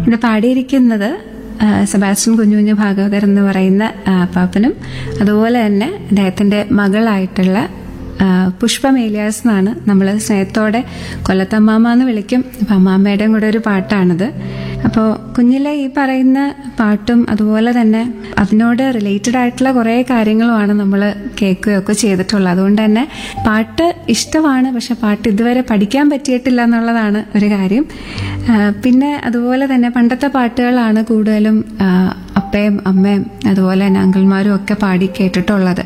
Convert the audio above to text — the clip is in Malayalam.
ഇത് പാടിയിരിക്കുന്നത് ആ, സെബാസ്റ്റ്യൻ കുഞ്ഞുകുഞ്ഞു ഭാഗവതർ എന്ന് പറയുന്ന ആ, പാപ്പനും അതുപോലെ തന്നെ അദ്ദേഹത്തിന്റെ മകളായിട്ടുള്ള ആ, പുഷ്പം ഏലിയാസ് എന്നാണ് നമ്മൾ സ്നേഹത്തോടെ കൊല്ലത്തമ്മാമ എന്ന് വിളിക്കും അപ്പം അമ്മാമ്മയുടെയും കൂടെ ഒരു പാട്ടാണിത് അപ്പോൾ കുഞ്ഞിലെ ഈ പറയുന്ന പാട്ടും അതുപോലെ തന്നെ അതിനോട് റിലേറ്റഡ് ആയിട്ടുള്ള കുറേ കാര്യങ്ങളുമാണ് നമ്മൾ കേൾക്കുകയൊക്കെ ചെയ്തിട്ടുള്ളത് അതുകൊണ്ട് തന്നെ പാട്ട് ഇഷ്ടമാണ് പക്ഷെ പാട്ട് ഇതുവരെ പഠിക്കാൻ പറ്റിയിട്ടില്ല എന്നുള്ളതാണ് ഒരു കാര്യം ആ, പിന്നെ അതുപോലെ തന്നെ പണ്ടത്തെ പാട്ടുകളാണ് കൂടുതലും ആ, അപ്പയും അമ്മയും അതുപോലെ തന്നെ അങ്കിൾമാരും ഒക്കെ പാടി കേട്ടിട്ടുള്ളത്